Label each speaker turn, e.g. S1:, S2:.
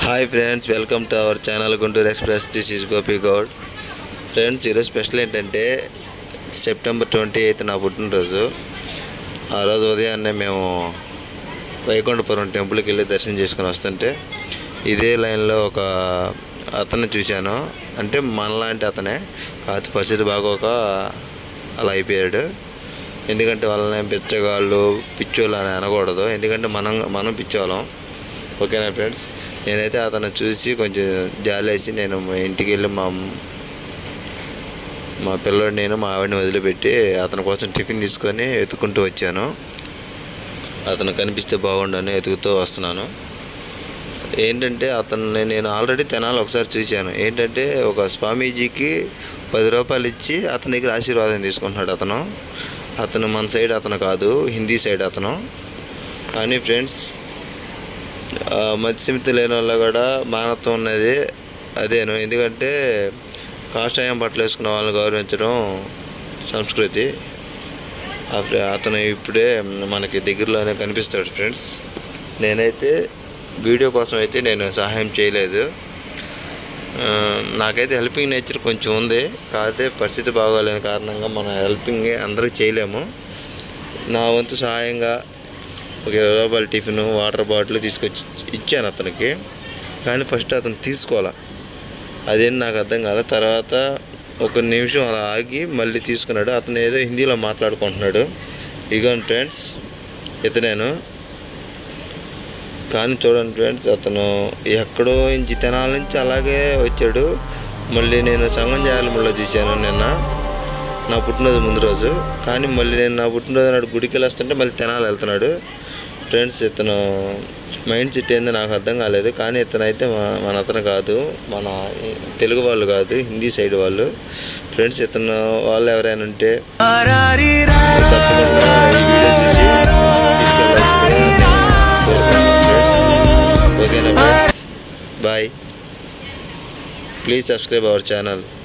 S1: hi friends welcome to our channel Guntur express this is Gopi Goud friends ఈరోజు special ఏంటంటే September twenty eighth నా పుట్టినరోజు ఆ రోజు ఉదయాన్నే మేము వైకుంఠపురం టెంపుల్కి వెళ్ళి దర్శనం చేసుకుని వస్తుంటే ఇదే లైన్లో ఒక అతన్ని చూశాను అంటే మనలాంటి అతనే కాకపోతే పరిస్థితి బాగోక అలా అయిపోయాడు ఎందుకంటే వాళ్ళని పిచ్చగాళ్ళు పిచ్చోళ్ళు అని అనకూడదు ఎందుకంటే మనం మనం పిచ్చోళ్ళం ఓకేనా ఫ్రెండ్స్ నేనైతే అతను చూసి కొంచెం జాలేసి నేను మా ఇంటికి వెళ్ళి మా అమ్మ- మా పిల్లోడు నేను మా ఆవిడని వదిలిపెట్టి అతని కోసం టిఫిన్ తీసుకొని వెతుకుంటూ వచ్చాను అతను కనిపిస్తే బాగుండని వెతుకుతూ వస్తున్నాను ఏంటంటే అతన్ని నేను ఆల్రెడీ తెనాలి ఒకసారి చూశాను ఏంటంటే ఒక స్వామీజీకి పది రూపాయలు ఇచ్చి అతని దగ్గర ఆశీర్వాదం తీసుకుంటున్నాడు అతను అతను మన సైడ్ అతను కాదు హిందీ సైడ్ అతను కానీ ఫ్రెండ్స్ మత్స్యమితి లేని వల్ల కూడా మానవత్వం ఉన్నది అదేను ఎందుకంటే కాషాయం బట్టలు వేసుకున్న వాళ్ళని గౌరవించడం సంస్కృతి ఆ ఫ్రె- అతను ఇప్పుడే మనకి దగ్గరలోనే కనిపిస్తాడు ఫ్రెండ్స్ నేనైతే వీడియో కోసం అయితే నేను సహాయం చేయలేదు ఆ, నాకైతే హెల్పింగ్ నేచర్ కొంచెం ఉంది కాకపోతే పరిస్థితి బాగోలేని కారణంగా మనం హెల్పింగ్ అందరికి చేయలేము నా వంతు సహాయంగా ఒక ఇరవై రూపాయల టిఫిన్ వాటర్ బాటిల్ తీసుకొచ్చి ఇచ్చాను అతనికి కానీ ఫస్ట్ అతను తీసుకోవాలా అదేం నాకు అర్థం కాదు తర్వాత ఒక నిమిషం అలా ఆగి మళ్ళీ తీసుకున్నాడు అతను ఏదో హిందీలో మాట్లాడుకుంటున్నాడు ఇగోండి ఫ్రెండ్స్ ఇతనేను కానీ చూడండి ఫ్రెండ్స్ అతను ఎక్కడో ఇంచి తెనాల నుంచి అలాగే వచ్చాడు మళ్ళీ నేను సంగం జాలములో చూశాను నిన్న నా పుట్టినరోజు ముందు రోజు కానీ మళ్ళీ నేను నా పుట్టినరోజు నాడు గుడికి వెళ్ళి వస్తుంటే మళ్ళీ తెనాలి వెళ్తున్నాడు ఫ్రెండ్స్ ఇతను మైండ్ సెట్ ఏందో నాకు అర్థం కాలేదు కానీ ఇతను అయితే మా- మన అతను కాదు మన తెలుగు వాళ్ళు కాదు హిందీ సైడ్ వాళ్ళు ఫ్రెండ్స్ ఇతను వాళ్ళు ఎవరైనా ఉంటే తప్పకుండా ఈ వీడియో చూసి తీసుకెళ్ళాల్సిందిగా కోరుకుంటున్నాను ఫ్రెండ్స్ ఓకేనా friends bye please subscribe our channel